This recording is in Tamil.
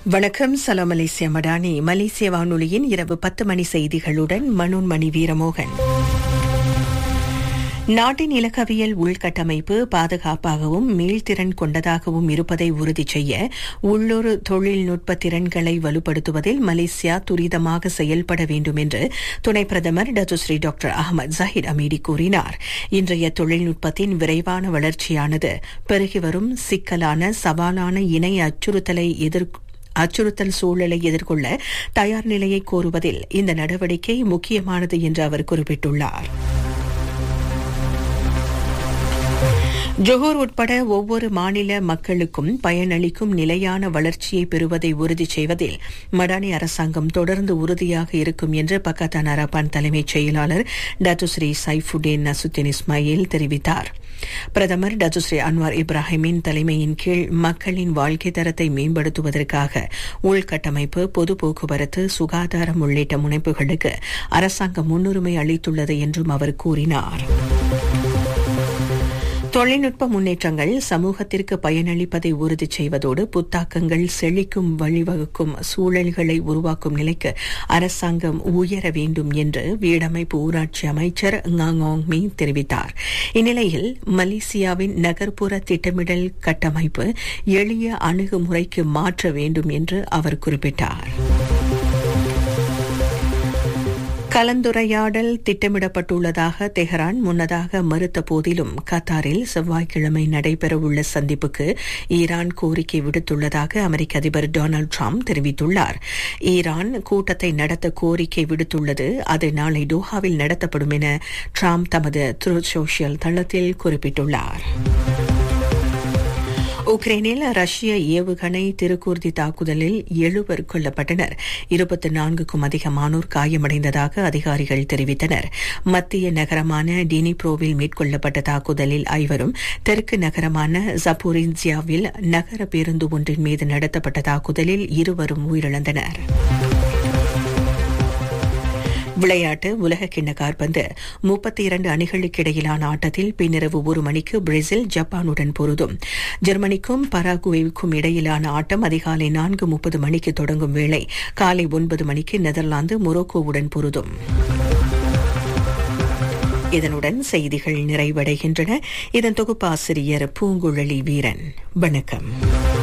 வணக்கம் சலாம் மலேசிய மடானி மலேசிய வானொலியின் இரவு பத்து மணி செய்திகளுடன் மனோன்மணி வீரமோகன் நாட்டின் இலக்கவியல் உள்கட்டமைப்பு பாதுகாப்பாகவும் மீள்திறன் கொண்டதாகவும் இருப்பதை உறுதி செய்ய உள்ளூர் தொழில்நுட்ப திறன்களை வலுப்படுத்துவதில் மலேசியா துரிதமாக செயல்பட வேண்டும் என்று துணை பிரதமர் Datuk Seri doctor Ahmad Zahid Hamidi கூறினார் இன்றைய தொழில்நுட்பத்தின் விரைவான வளர்ச்சியானது பெருகி வரும் சிக்கலான சவாலான இணைய அச்சுறுத்தலை எதிர் அச்சுறுத்தல் சூழலை எதிர்கொள்ள தயார் நிலையை கோருவதில் இந்த நடவடிக்கை முக்கியமானது என்று அவர் குறிப்பிட்டுள்ளார் ஜொஹூர் உட்பட ஒவ்வொரு மாநில மக்களுக்கும் பயனளிக்கும் நிலையான வளர்ச்சியை பெறுவதை உறுதி செய்வதில் மடானி அரசாங்கம் தொடர்ந்து உறுதியாக இருக்கும் என்று பக்கத்தான் அரபான் தலைமைச் செயலாளர் டத்துஸ்ரீ சைஃபுடேன் நசுத்தின் இஸ்மாயில் தெரிவித்தார் பிரதமர் டத்துஸ்ரீ அன்வார் இப்ராஹிமின் தலைமையின் கீழ் மக்களின் வாழ்க்கை தரத்தை மேம்படுத்துவதற்காக உள்கட்டமைப்பு பொது போக்குவரத்து சுகாதாரம் உள்ளிட்ட முனைப்புகளுக்கு அரசாங்கம் முன்னுரிமை அளித்துள்ளது என்றும் அவர் கூறினார் தொழில்நுட்ப முன்னேற்றங்கள் சமூகத்திற்கு பயனளிப்பதை உறுதி செய்வதோடு புத்தாக்கங்கள் செழிக்கும் வழிவகுக்கும் சூழல்களை உருவாக்கும் நிலைக்கு அரசாங்கம் உயர வேண்டும் என்று வீடமைப்பு ஊராட்சி அமைச்சர் ngangong மீ தெரிவித்தார் இந்நிலையில் மலேசியாவின் நகர்ப்புற திட்டமிடல் கட்டமைப்பு எளிய அணுகுமுறைக்கு மாற்ற வேண்டும் என்று அவர் குறிப்பிட்டார் கலந்துரையாடல் திட்டமிடப்பட்டுள்ளதாக தெஹரான் முன்னதாக மறுத்த போதிலும் கத்தாரில் செவ்வாய்க்கிழமை நடைபெறவுள்ள சந்திப்புக்கு ஈரான் கோரிக்கை விடுத்துள்ளதாக அமெரிக்க அதிபர் டொனால்டு டிரம்ப் தெரிவித்துள்ளார் ஈரான் கூட்டத்தை நடத்த கோரிக்கை விடுத்துள்ளது அது நாளை டோஹாவில் நடத்தப்படும் என டிரம்ப் தமது த்ரூ சோஷியல் தளத்தில் குறிப்பிட்டுள்ளார் உக்ரைனில் ரஷ்ய ஏவுகணை திருக்கூர்தி தாக்குதலில் எழுவர் கொல்லப்பட்டனர் இருபத்தி நான்குக்கும் அதிகமானோர் காயமடைந்ததாக அதிகாரிகள் தெரிவித்தனர் மத்திய நகரமான டினிப்ரோவில் மேற்கொள்ளப்பட்ட தாக்குதலில் ஐவரும் தெற்கு நகரமான ஜப்போரின்சியாவில் நகர பேருந்து ஒன்றின் மீது நடத்தப்பட்ட தாக்குதலில் இருவரும் உயிரிழந்தனர் விளையாட்டு உலக கிண்ண கார்பந்து முப்பத்தி இரண்டு அணிகளுக்கு இடையிலான ஆட்டத்தில் பின்னிரவு ஒரு மணிக்கு பிரேசில் ஜப்பானுடன் பொருதும் ஜெர்மனிக்கும் பராகுவேவுக்கும் இடையிலான ஆட்டம் அதிகாலை நான்கு முப்பது மணிக்கு தொடங்கும் வேளை காலை ஒன்பது மணிக்கு நெதர்லாந்து மொரோக்கோவுடன் பொருதும் இதனுடன் செய்திகள் நிறைவடைகின்றன இதன் தொகுப்பாசிரியர் பூங்குழலி வீரன் வணக்கம்